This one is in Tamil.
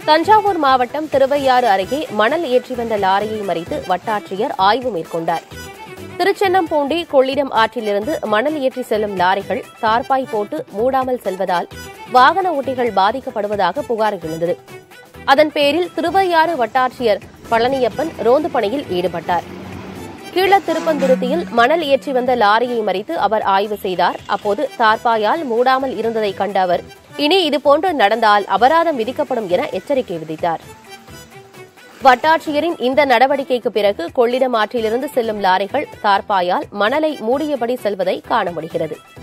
தஞ்சாவூர் மாவட்டம் திருவையாறு அருகே மணல் ஏற்றி வந்த லாரியை மறித்து வட்டாட்சியர் ஆய்வு மேற்கொண்டார் திருச்சென்னம்பூண்டி கொள்ளிடம் ஆற்றிலிருந்து மணல் ஏற்றி செல்லும் லாரிகள் தார்பாய் போட்டு மூடாமல் செல்வதால் வாகன ஓட்டிகள் பாதிக்கப்படுவதாக புகார் எழுந்தது அதன் பேரில் திருவையாறு வட்டாட்சியர் பழனியப்பன் ரோந்து பணியில் ஈடுபட்டார் கீழ திருப்பந்துருத்தியில் மணல் ஏற்றி வந்த லாரியை மறித்து அவர் ஆய்வு செய்தார் அப்போது தார்பாயால் மூடாமல் இருந்ததை கண்ட அவர் இனி இதுபோன்று நடந்தால் அபராதம் விதிக்கப்படும் என எச்சரிக்கை விதித்தார் வட்டாட்சியரின் இந்த நடவடிக்கைக்கு பிறகு கொள்ளிடம் ஆற்றிலிருந்து செல்லும் லாரிகள் தார்பாயால் மணலை மூடியபடி செல்வதை காண முடிகிறது